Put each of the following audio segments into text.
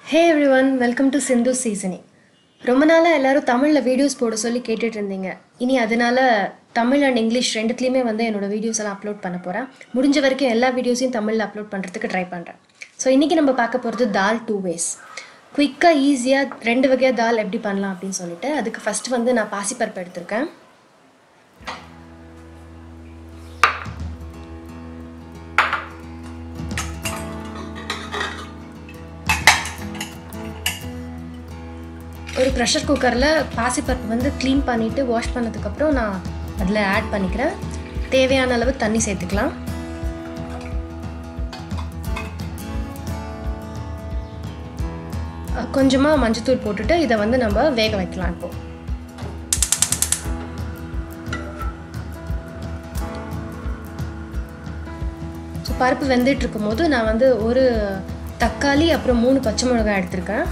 hey everyone welcome to Sindhu seasoning ரொம்ப நாளாக எல்லாரும் தமிழில் வீடியோஸ் போட சொல்லி கேட்டுட்டு இருந்தீங்க இனி அதனால தமிழ் அண்ட் இங்கிலீஷ் ரெண்டுத்துலேயுமே வந்து என்னோட வீடியோஸ் எல்லாம் அப்லோட் பண்ண போகிறேன் முடிஞ்ச வரைக்கும் எல்லா வீடியோஸையும் தமிழில் அப்லோட் பண்ணுறதுக்கு ட்ரை பண்ணுறேன் ஸோ இன்றைக்கி நம்ம பார்க்க போகிறது தால் டூ வேஸ் குயிக்காக ஈஸியாக ரெண்டு வகையாக தால் எப்படி பண்ணலாம் அப்படின்னு சொல்லிட்டு அதுக்கு ஃபஸ்ட்டு வந்து நான் பாசிப்பருப்பு எடுத்திருக்கேன் ஒரு ப்ரெஷர் குக்கரில் பாசிப்பருப்பு வந்து க்ளீன் பண்ணிவிட்டு வாஷ் பண்ணதுக்கப்புறம் நான் அதில் ஆட் பண்ணிக்கிறேன் தேவையான அளவு தண்ணி சேர்த்துக்கலாம் கொஞ்சமாக மஞ்சத்தூள் போட்டுட்டு இதை வந்து நம்ம வேக வைக்கலாம் இப்போது ஸோ பருப்பு வெந்துட்டு இருக்கும் போது நான் வந்து ஒரு தக்காளி அப்புறம் மூணு பச்சை மிளகாய் எடுத்திருக்கேன்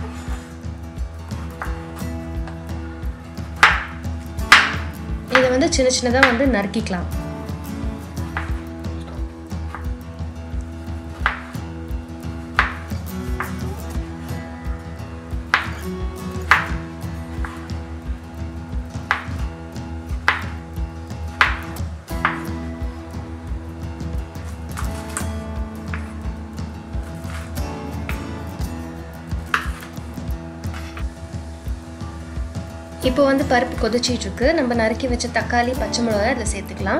இதை வந்து சின்ன சின்னதாக வந்து நறுக்கிக்கலாம் இப்போ வந்து பருப்பு கொதிச்சிட்டு இருக்கு நம்ம நறுக்கி வச்ச தக்காளி பச்சை மிளகாய் அதில் சேர்த்துக்கலாம்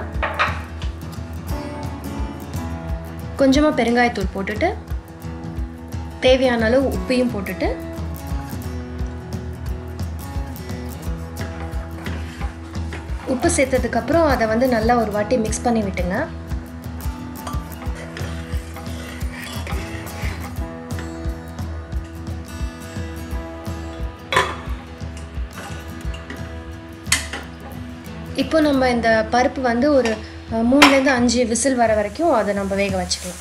கொஞ்சமாக பெருங்காயத்தூள் போட்டுட்டு தேவையான அளவு உப்பையும் போட்டுட்டு உப்பு சேர்த்ததுக்கப்புறம் அதை வந்து நல்லா ஒரு வாட்டி மிக்ஸ் பண்ணி விட்டுங்க இப்போ நம்ம இந்த பருப்பு வந்து ஒரு மூணுலேருந்து அஞ்சு விசில் வர வரைக்கும் அதை நம்ம வேக வச்சுக்கலாம்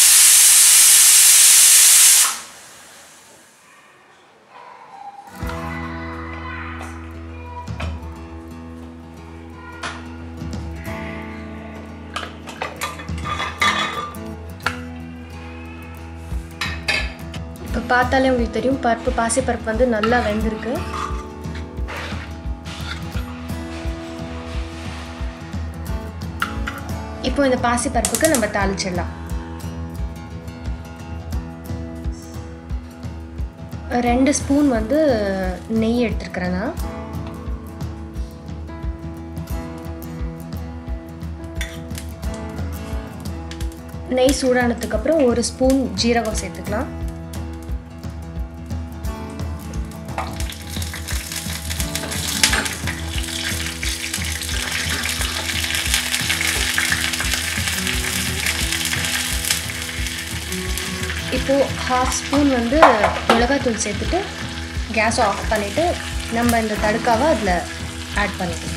இப்போ பார்த்தாலே உங்களுக்கு தெரியும் பருப்பு பாசிப்பருப்பு வந்து நல்லா வெந்திருக்கு இப்போ இந்த பாசி பருப்புக்கு நம்ம தாளிச்சிடலாம் ரெண்டு ஸ்பூன் வந்து நெய் எடுத்துருக்கிறேன் நான் நெய் சூடானதுக்கப்புறம் ஒரு ஸ்பூன் ஜீரகம் சேர்த்துக்கலாம் இப்போது ஹாஃப் ஸ்பூன் வந்து மிளகாத்தூள் சேர்த்துட்டு கேஸ் ஆஃப் பண்ணிவிட்டு நம்ம இந்த தடுக்காவை அதில் ஆட் பண்ணிக்கணும்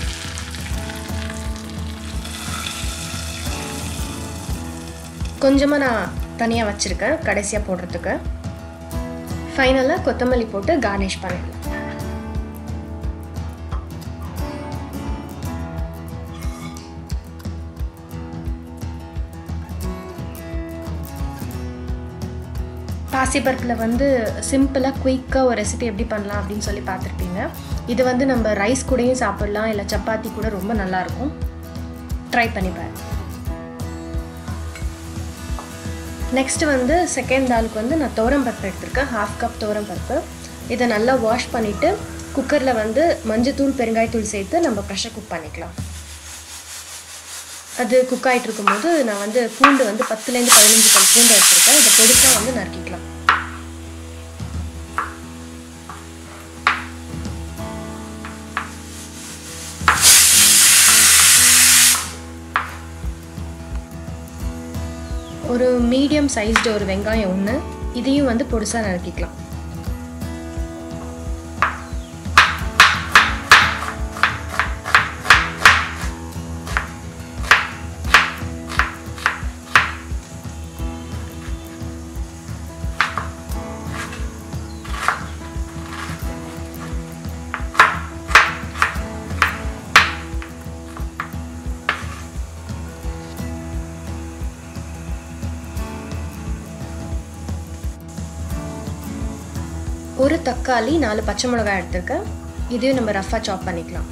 கொஞ்சமாக நான் தனியாக வச்சுருக்கேன் கடைசியாக போடுறதுக்கு ஃபைனலாக கொத்தமல்லி போட்டு கார்னிஷ் பண்ணிடலாம் பாசிப்பருப்பில் வந்து சிம்பிளாக குயிக்காக ஒரு ரெசிபி எப்படி பண்ணலாம் அப்படின்னு சொல்லி பார்த்துருப்பீங்க இது வந்து நம்ம ரைஸ் கூடயும் சாப்பிட்லாம் இல்லை சப்பாத்தி கூட ரொம்ப நல்லாயிருக்கும் ட்ரை பண்ணி பாரு நெக்ஸ்ட்டு வந்து செகண்ட் தாலுக்கு வந்து நான் பருப்பு எடுத்திருக்கேன் ஹாஃப் கப் பருப்பு இதை நல்லா வாஷ் பண்ணிவிட்டு குக்கரில் வந்து மஞ்சத்தூள் பெருங்காயத்தூள் சேர்த்து நம்ம ப்ரெஷர் குக் பண்ணிக்கலாம் அது குக் ஆகிட்டு இருக்கும்போது நான் வந்து பூண்டு வந்து பத்துலேருந்து பதினஞ்சு பல் பூண்டு எடுத்திருக்கேன் இதை பொடிசாக வந்து நறுக்கிக்கலாம் ஒரு மீடியம் சைஸ்டு ஒரு வெங்காயம் ஒன்று இதையும் வந்து பொடிசாக நறுக்கிக்கலாம் ஒரு தக்காளி நாலு பச்சை மிளகாய் எடுத்திருக்கேன் இதையும் நம்ம ரஃபாக சாப் பண்ணிக்கலாம்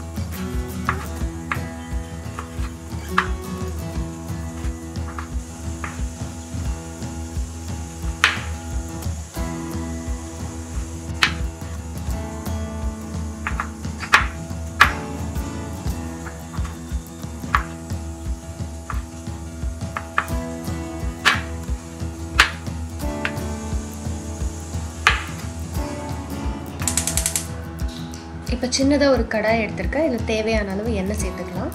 இப்போ சின்னதாக ஒரு கடாய் எடுத்திருக்கேன் இதில் தேவையான அளவு எண்ணெய் சேர்த்துக்கலாம்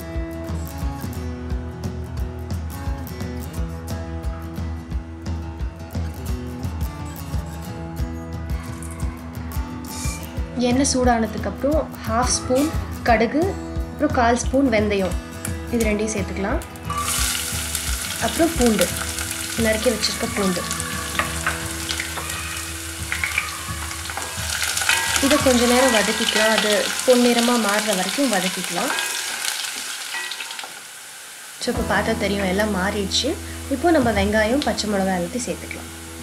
எண்ணெய் சூடானதுக்கப்புறம் ஹாஃப் ஸ்பூன் கடுகு அப்புறம் கால் ஸ்பூன் வெந்தயம் இது ரெண்டையும் சேர்த்துக்கலாம் அப்புறம் பூண்டு நறுக்கி வச்சுருக்க பூண்டு இதை கொஞ்ச நேரம் வதக்கிக்கலாம் அது பொன்னிறமாக மாறுற வரைக்கும் வதக்கிக்கலாம் ஸோ இப்போ பார்த்தா தெரியும் எல்லாம் மாறிடுச்சு இப்போ நம்ம வெங்காயம் பச்சை மிளகாய் ஊற்றி சேர்த்துக்கலாம்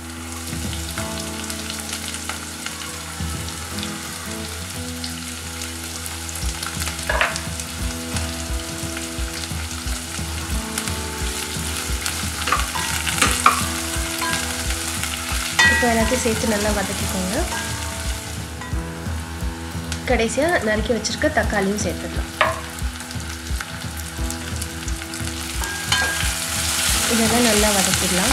இப்போ எல்லாத்தையும் சேர்த்து நல்லா வதக்கிக்கோங்க கடைசியாக நறுக்கி வச்சுருக்க தக்காளியும் சேர்த்துக்கலாம் இதெல்லாம் நல்லா வதக்கிடலாம்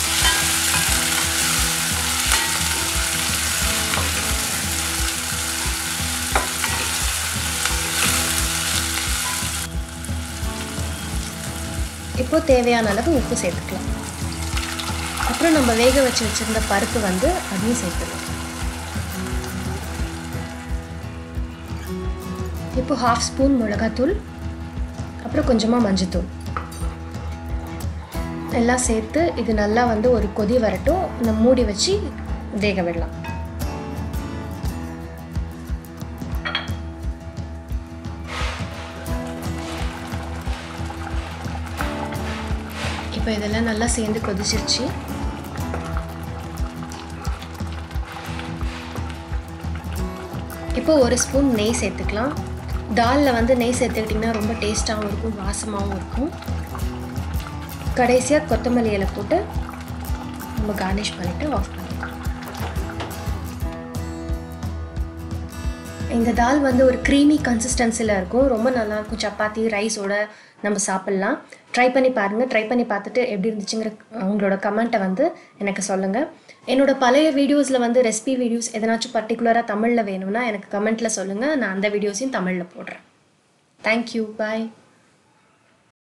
இப்போ தேவையான அளவு உப்பு சேர்த்துக்கலாம் அப்புறம் நம்ம வேக வச்சு வச்சுருந்த பருப்பு வந்து அதையும் சேர்த்துக்கலாம் இப்போ ஹாஃப் ஸ்பூன் மிளகாத்தூள் அப்புறம் கொஞ்சமாக மஞ்சத்தூள் எல்லாம் சேர்த்து இது நல்லா வந்து ஒரு கொதி வரட்டும் நம்ம மூடி வச்சு வேக விடலாம் இப்போ இதெல்லாம் நல்லா சேர்ந்து கொதிச்சிருச்சு இப்போ ஒரு ஸ்பூன் நெய் சேர்த்துக்கலாம் தாலில் வந்து நெய் சேர்த்துக்கிட்டிங்கன்னா ரொம்ப டேஸ்ட்டாகவும் இருக்கும் வாசமாகவும் இருக்கும் கடைசியாக கொத்தமல்லி இலை போட்டு நம்ம கார்னிஷ் பண்ணிவிட்டு ஆஃப் பண்ணிக்கலாம் இந்த தால் வந்து ஒரு க்ரீமி கன்சிஸ்டன்சியில் இருக்கும் ரொம்ப நல்லாயிருக்கும் சப்பாத்தி ரைஸோட நம்ம சாப்பிட்லாம் ட்ரை பண்ணி பாருங்கள் ட்ரை பண்ணி பார்த்துட்டு எப்படி இருந்துச்சுங்கிற உங்களோட கமெண்ட்டை வந்து எனக்கு சொல்லுங்கள் என்னோட பழைய வீடியோஸில் வந்து ரெசிபி வீடியோஸ் எதனாச்சும் பர்டிகுலராக தமிழில் வேணும்னா எனக்கு கமெண்ட்டில் சொல்லுங்கள் நான் அந்த வீடியோஸையும் தமிழில் போடுறேன் தேங்க்யூ பாய்